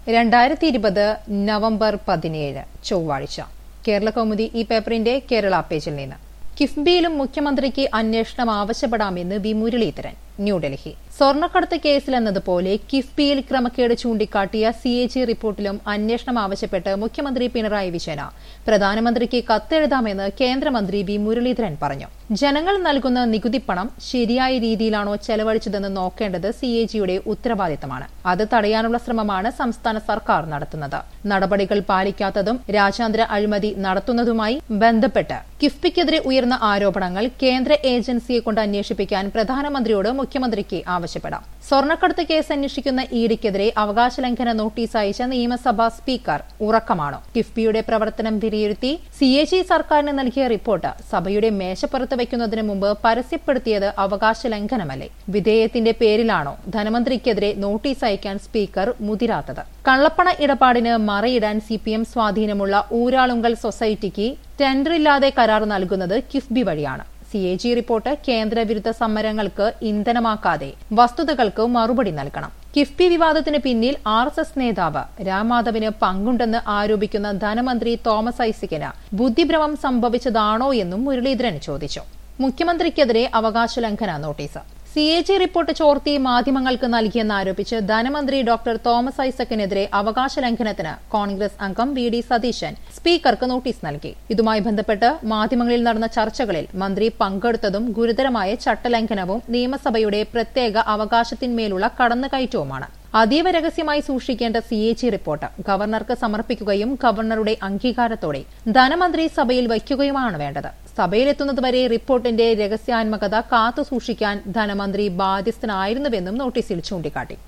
രണ്ടായിരത്തി ഇരുപത് നവംബർ പതിനേഴ് ചൊവ്വാഴ്ച കേരള കൗമുദി ഈ പേപ്പറിന്റെ കേരള പേജിൽ നിന്ന് കിഫ്ബിയിലും മുഖ്യമന്ത്രിക്ക് അന്വേഷണം ആവശ്യപ്പെടാമെന്ന് വി മുരളീധരൻ ന്യൂഡൽഹി സ്വർണ്ണക്കടത്ത് കേസിലെന്നതുപോലെ കിഫ്ബിയിൽ ക്രമക്കേട് ചൂണ്ടിക്കാട്ടിയ സി എ ജി റിപ്പോർട്ടിലും അന്വേഷണം ആവശ്യപ്പെട്ട് മുഖ്യമന്ത്രി പിണറായി വിജയന പ്രധാനമന്ത്രിക്ക് കത്തെഴുതാമെന്ന് കേന്ദ്രമന്ത്രി വി മുരളീധരൻ പറഞ്ഞു ജനങ്ങൾ നൽകുന്ന നികുതിപ്പണം ശരിയായ രീതിയിലാണോ ചെലവഴിച്ചതെന്ന് നോക്കേണ്ടത് സി എ ജിയുടെ ഉത്തരവാദിത്തമാണ് അത് തടയാനുള്ള ശ്രമമാണ് സംസ്ഥാന സർക്കാർ നടത്തുന്നത് നടപടികൾ പാലിക്കാത്തതും രാജ്യാന്തര അഴിമതി നടത്തുന്നതുമായി ബന്ധപ്പെട്ട് കിഫ്ബിക്കെതിരെ ഉയർന്ന ആരോപണങ്ങൾ കേന്ദ്ര ഏജൻസിയെ കൊണ്ട് അന്വേഷിപ്പിക്കാൻ പ്രധാനമന്ത്രിയോട് മുഖ്യമന്ത്രിക്ക് ആവശ്യപ്പെടാം സ്വർണ്ണക്കടത്ത് കേസ് അന്വേഷിക്കുന്ന ഇഡിക്കെതിരെ അവകാശ ലംഘന നോട്ടീസ് അയച്ച നിയമസഭാ സ്പീക്കർ ഉറക്കമാണോ കിഫ്ബിയുടെ പ്രവർത്തനം വിലയിരുത്തി സി എ ജി സർക്കാരിന് നൽകിയ റിപ്പോർട്ട് സഭയുടെ മേശപ്പുറത്ത് വയ്ക്കുന്നതിന് മുമ്പ് പരസ്യപ്പെടുത്തിയത് അവകാശ ലംഘനമല്ലേ വിധേയത്തിന്റെ പേരിലാണോ ധനമന്ത്രിക്കെതിരെ നോട്ടീസ് അയക്കാൻ സ്പീക്കർ മുതിരാത്തത് കള്ളപ്പണ ഇടപാടിന് മറയിടാൻ സി പി എം സ്വാധീനമുള്ള ഊരാളുങ്കൽ സൊസൈറ്റിക്ക് ടെൻഡറില്ലാതെ കരാർ നൽകുന്നത് കിഫ്ബി വഴിയാണ് സി എ ജി റിപ്പോർട്ട് കേന്ദ്രവിരുദ്ധ സമരങ്ങൾക്ക് ഇന്ധനമാക്കാതെ വസ്തുതകൾക്ക് മറുപടി നൽകണം കിഫ്ബി വിവാദത്തിന് പിന്നിൽ ആർ എസ് എസ് നേതാവ് രാംമാധവിന് പങ്കുണ്ടെന്ന് ആരോപിക്കുന്ന ധനമന്ത്രി തോമസ് ഐസിക്കിന് ബുദ്ധിഭ്രമം സംഭവിച്ചതാണോ എന്നും മുരളീധരൻ ചോദിച്ചു മുഖ്യമന്ത്രിക്കെതിരെ അവകാശ ലംഘന notice C A G report ചോർത്തി മാധ്യമങ്ങൾക്ക് നൽകിയെന്നാരോപിച്ച് ധനമന്ത്രി ഡോക്ടർ തോമസ് ഐസക്കിനെതിരെ അവകാശ ലംഘനത്തിന് കോൺഗ്രസ് അംഗം വി ഡി സതീശൻ സ്പീക്കർക്ക് നോട്ടീസ് നൽകി ഇതുമായി ബന്ധപ്പെട്ട് മാധ്യമങ്ങളിൽ നടന്ന ചർച്ചകളിൽ മന്ത്രി പങ്കെടുത്തതും ഗുരുതരമായ ചട്ടലംഘനവും നിയമസഭയുടെ പ്രത്യേക അവകാശത്തിന്മേലുള്ള കടന്നുകയറ്റവുമാണ് അതീവ രഹസ്യമായി സൂക്ഷിക്കേണ്ട സി എ ജി റിപ്പോർട്ട് ഗവർണർക്ക് സമർപ്പിക്കുകയും ഗവർണറുടെ അംഗീകാരത്തോടെ ധനമന്ത്രി സഭയിൽ വയ്ക്കുകയുമാണ് വേണ്ടത് സഭയിലെത്തുന്നതുവരെ റിപ്പോർട്ടിന്റെ രഹസ്യാത്മകത കാത്തുസൂക്ഷിക്കാൻ ധനമന്ത്രി ബാധ്യസ്ഥനായിരുന്നുവെന്നും നോട്ടീസിൽ ചൂണ്ടിക്കാട്ടി